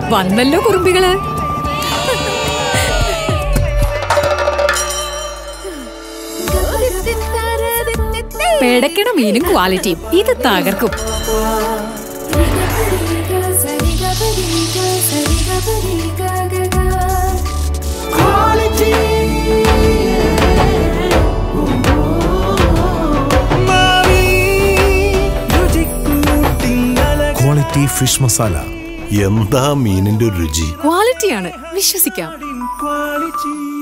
വന്നല്ലോ കുറുമ്പികള് പേടക്കണ മീനും ക്വാളിറ്റിയും ഇത് തകർക്കും ക്വാളിറ്റി ഫിഷ് മസാല എന്താ മീനിന്റെ രുചി ക്വാളിറ്റിയാണ് വിശ്വസിക്കാം quality